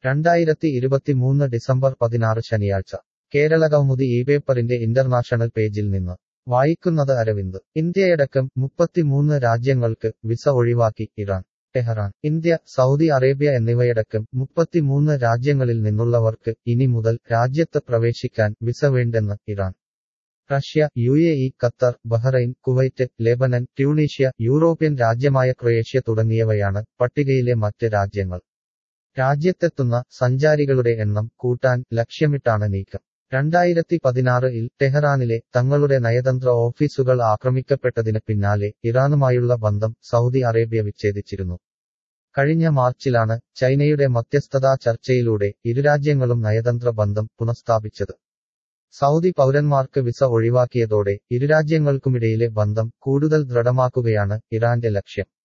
രണ്ടായിരത്തി ഇരുപത്തിമൂന്ന് ഡിസംബർ പതിനാറ് ശനിയാഴ്ച കേരളകൗമുദി ഈ പേപ്പറിന്റെ ഇന്റർനാഷണൽ പേജിൽ നിന്ന് വായിക്കുന്നത് അരവിന്ദ് ഇന്ത്യയടക്കം മുപ്പത്തിമൂന്ന് രാജ്യങ്ങൾക്ക് വിസ ഒഴിവാക്കി Iran Tehran India Saudi Arabia എന്നിവയടക്കം മുപ്പത്തിമൂന്ന് രാജ്യങ്ങളിൽ നിന്നുള്ളവർക്ക് ഇനി മുതൽ രാജ്യത്ത് പ്രവേശിക്കാൻ വിസ വേണ്ടെന്ന് Iran Russia U A E Qatar Bahrain Kuwait Lebanon Tunisia European രാജ്യമായ ക്രൊയേഷ്യ തുടങ്ങിയവയാണ് പട്ടികയിലെ മറ്റ് രാജ്യങ്ങൾ രാജ്യത്തെത്തുന്ന സഞ്ചാരികളുടെ എണ്ണം കൂട്ടാൻ ലക്ഷ്യമിട്ടാണ് നീക്കം രണ്ടായിരത്തി പതിനാറിൽ ടെഹ്റാനിലെ തങ്ങളുടെ നയതന്ത്ര ഓഫീസുകൾ ആക്രമിക്കപ്പെട്ടതിന് പിന്നാലെ ഇറാനുമായുള്ള ബന്ധം സൗദി അറേബ്യ വിച്ഛേദിച്ചിരുന്നു കഴിഞ്ഞ മാർച്ചിലാണ് ചൈനയുടെ മധ്യസ്ഥതാ ചർച്ചയിലൂടെ ഇരുരാജ്യങ്ങളും നയതന്ത്ര ബന്ധം പുനഃസ്ഥാപിച്ചത് സൗദി പൗരന്മാർക്ക് വിസ ഒഴിവാക്കിയതോടെ ഇരുരാജ്യങ്ങൾക്കുമിടയിലെ ബന്ധം കൂടുതൽ ദൃഢമാക്കുകയാണ് ഇറാന്റെ ലക്ഷ്യം